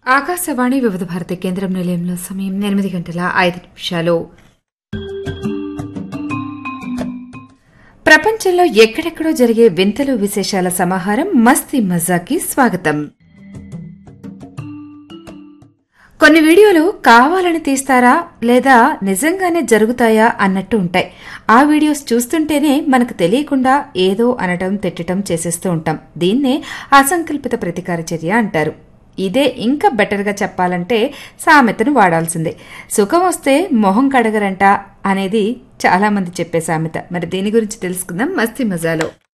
ఆకాశవాణి వివిధ భారతి కేంద్రం నిలయంలో సమయం ఎనిమిది గంటల ఐదు నిమిషాలు ప్రపంచంలో ఎక్కడెక్కడో జరిగే వింతలు విశేషాల సమాహారం మస్తీ మజాకి స్వాగతం కొన్ని వీడియోలు కావాలని తీస్తారా లేదా నిజంగానే జరుగుతాయా అన్నట్టు ఉంటాయి ఆ వీడియోస్ చూస్తుంటేనే మనకు తెలియకుండా ఏదో అనటం తిట్టడం చేసేస్తూ ఉంటాం దీన్నే అసంకల్పిత ప్రతీకార చర్య అంటారు ఇదే ఇంకా బెటర్గా చెప్పాలంటే సామెతను వాడాల్సిందే సుఖం వస్తే మొహం కడగరంట అనేది చాలా మంది చెప్పే సామెత మరి దీని గురించి తెలుసుకుందాం మస్తీ మజాలో